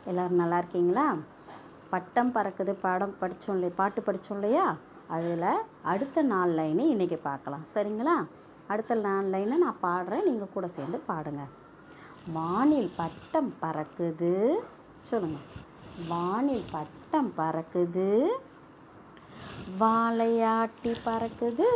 எல்லோரும் நல்லா இருக்கீங்களா பட்டம் பறக்குது பாடம் படித்தோம் இல்லையா பாட்டு படித்தோம் இல்லையா அதில் அடுத்த நாலு லைனு இன்றைக்கி பார்க்கலாம் சரிங்களா அடுத்த நாலு லைனை நான் பாடுறேன் நீங்கள் கூட சேர்ந்து பாடுங்க வானில் பட்டம் பறக்குது சொல்லுங்கள் வானில் பட்டம் பறக்குது வாழையாட்டி பறக்குது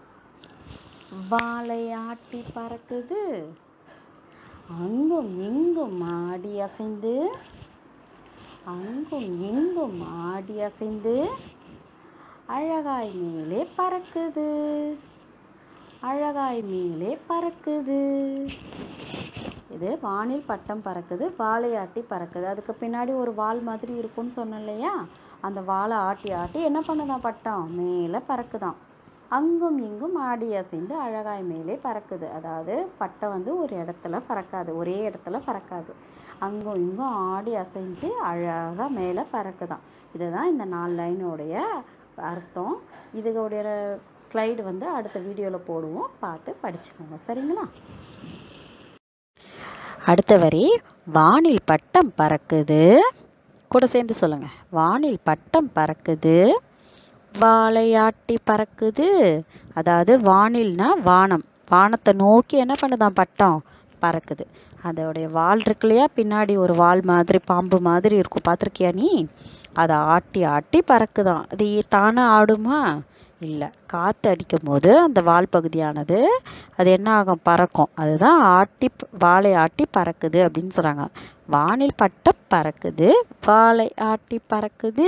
வாழையாட்டி பறக்குது அங்கும் இங்கும் ஆடி அசைந்து அங்கும் இங்கும் ஆடி அசைந்து அழகாய் மேலே பறக்குது அழகாய் மேலே பறக்குது இது வானில் பட்டம் பறக்குது வாழையாட்டி பறக்குது அதுக்கு பின்னாடி ஒரு வால் மாதிரி இருக்கும்னு சொன்னேன் இல்லையா அந்த வாழை ஆட்டி ஆட்டி என்ன பண்ணுதான் பட்டம் மேலே பறக்குதாம் அங்கும் இங்கும் ஆடி அசைந்து அழகாய் மேலே பறக்குது அதாவது பட்டம் வந்து ஒரு இடத்துல பறக்காது ஒரே இடத்துல பறக்காது அங்கும் இங்கும் ஆடி அசைஞ்சு அழகாக மேலே பறக்குதாம் இதுதான் இந்த நாலு லைனுடைய அர்த்தம் இதுடைய ஸ்லைடு வந்து அடுத்த வீடியோவில் போடுவோம் பார்த்து படிச்சுக்கோங்க சரிங்களா அடுத்த வரி வானில் பட்டம் பறக்குது கூட சேர்ந்து சொல்லுங்கள் வானில் பட்டம் பறக்குது வாழையாட்டி பறக்குது அதாவது வானில்னா வானம் வானத்தை நோக்கி என்ன பண்ணுதான் பட்டம் பறக்குது அதோடைய வால் இருக்கு இல்லையா பின்னாடி ஒரு வால் மாதிரி பாம்பு மாதிரி இருக்கும் பார்த்துருக்கியா நீ அதை ஆட்டி ஆட்டி பறக்குதான் அது தானே ஆடுமா இல்லை காற்று அடிக்கும் போது அந்த வால் பகுதியானது அது என்ன ஆகும் பறக்கும் அதுதான் ஆட்டி வாழை ஆட்டி பறக்குது அப்படின்னு சொல்கிறாங்க வானில் பட்டம் பறக்குது வாழை ஆட்டி பறக்குது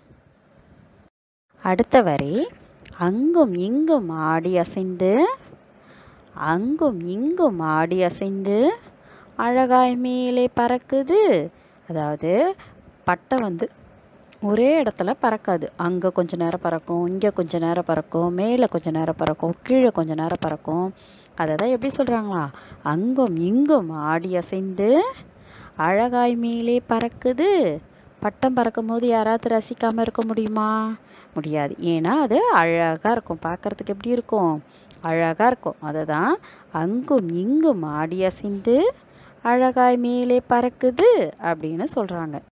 அடுத்த வரி அங்கும் இங்கும் ஆடி அசைந்து அங்கும் இங்கும் ஆடி அசைந்து அழகாய் மேலே பறக்குது அதாவது பட்டம் வந்து ஒரே இடத்துல பறக்காது அங்கே கொஞ்ச நேரம் பறக்கும் இங்கே கொஞ்ச நேரம் பறக்கும் மேலே கொஞ்ச நேரம் பறக்கும் கீழே கொஞ்ச நேரம் பறக்கும் அதை தான் எப்படி சொல்கிறாங்களா அங்கும் இங்கும் ஆடி அசைந்து அழகாய் மேலே பறக்குது பட்டம் பறக்கும் போது யாராவது ரசிக்காமல் இருக்க முடியுமா முடியாது ஏன்னா அது அழகாக இருக்கும் பார்க்குறதுக்கு எப்படி இருக்கும் அழகாக இருக்கும் அதை தான் அங்கும் இங்கும் ஆடி அசைந்து அழகாய் மேலே பறக்குது அப்படின்னு சொல்கிறாங்க